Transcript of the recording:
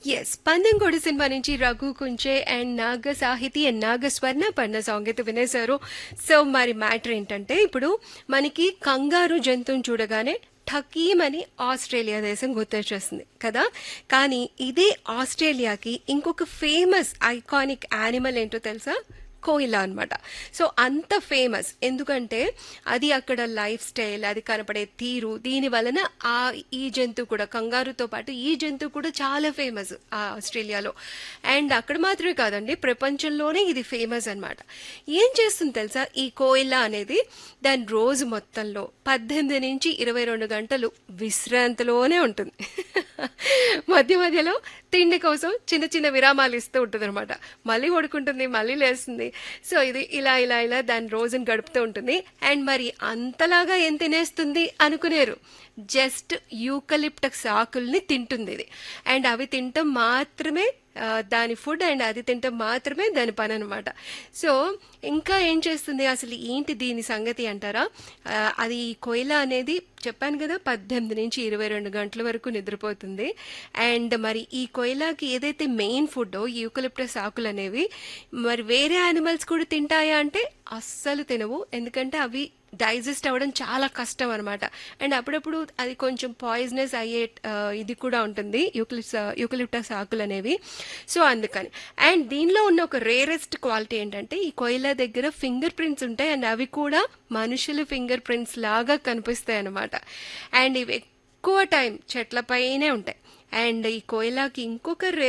yes Pandemkodi cinema నుంచి Raghu Kunche and Naga Sahithi and Naga Swarna పడిన song అయితే వినేశారు సో మరి మ్యాటర్ ఏంటంటే ఇప్పుడు మనకి కంగారు జంతువుని చూడగానే ఠకీమని ఆస్ట్రేలియా దేశం గుర్తొచ్చేస్తుంది కదా కానీ ఇదే ఆస్ట్రేలియాకి ఇంకొక ఫేమస్ ఐకానిక్ యానిమల్ ఏంటో తెలుసా కోయిలా అనమాట సో అంత ఫేమస్ ఎందుకంటే అది అక్కడ లైఫ్ స్టైల్ అది కనపడే తీరు దీని వలన ఆ ఈ జంతువు కూడా కంగారుతో పాటు ఈ జంతువు కూడా చాలా ఫేమస్ ఆ ఆస్ట్రేలియాలో అండ్ అక్కడ మాత్రమే కాదండి ప్రపంచంలోనే ఇది ఫేమస్ అన్నమాట ఏం చేస్తుంది తెలుసా ఈ కోయిలా అనేది దాని రోజు మొత్తంలో పద్దెనిమిది నుంచి ఇరవై రెండు గంటలు విశ్రాంతిలోనే ఉంటుంది మధ్య మధ్యలో తిండి కోసం చిన్న చిన్న విరామాలు ఇస్తూ ఉంటుంది అనమాట మళ్ళీ పడుకుంటుంది మళ్ళీ లేస్తుంది సో ఇది ఇలా ఇలా ఇలా దాని రోజును గడుపుతూ ఉంటుంది అండ్ మరి అంతలాగా ఏం తినేస్తుంది అనుకునేరు జస్ట్ యూకలిప్టక్స్ ఆకుల్ని తింటుంది ఇది అండ్ అవి తింటాం మాత్రమే ఆ, దాని ఫుడ్ అండ్ అది తింటాం మాత్రమే దాని పని అనమాట సో ఇంకా ఏం చేస్తుంది అసలు ఏంటి దీని సంగతి అంటారా ఆ, అది ఈ కోయిలా అనేది చెప్పాను కదా పద్దెనిమిది నుంచి ఇరవై రెండు గంటల వరకు నిద్రపోతుంది అండ్ మరి ఈ కోయిలాకి ఏదైతే మెయిన్ ఫుడ్ యూకలిప్టస్ ఆకులు అనేవి మరి వేరే యానిమల్స్ కూడా తింటాయా అంటే అస్సలు తినవు ఎందుకంటే అవి డైజెస్ట్ అవ్వడం చాలా కష్టం అనమాట అండ్ అప్పుడప్పుడు అది కొంచెం పాయిజనస్ అయ్యే ఆ, ఇది కూడా ఉంటుంది యూకలిప్స్ యూకలిప్టస్ ఆకులు అనేవి సో అందుకని అండ్ దీనిలో ఉన్న ఒక రేరెస్ట్ క్వాలిటీ ఏంటంటే ఈ కోయిలా దగ్గర ఫింగర్ ప్రింట్స్ ఉంటాయి అండ్ అవి కూడా మనుషుల ఫింగర్ ప్రింట్స్ లాగా కనిపిస్తాయి అనమాట అండ్ ఇవి ఎక్కువ టైం చెట్లపైనే ఉంటాయి అండ్ ఈ కోయిలాకి ఇంకొక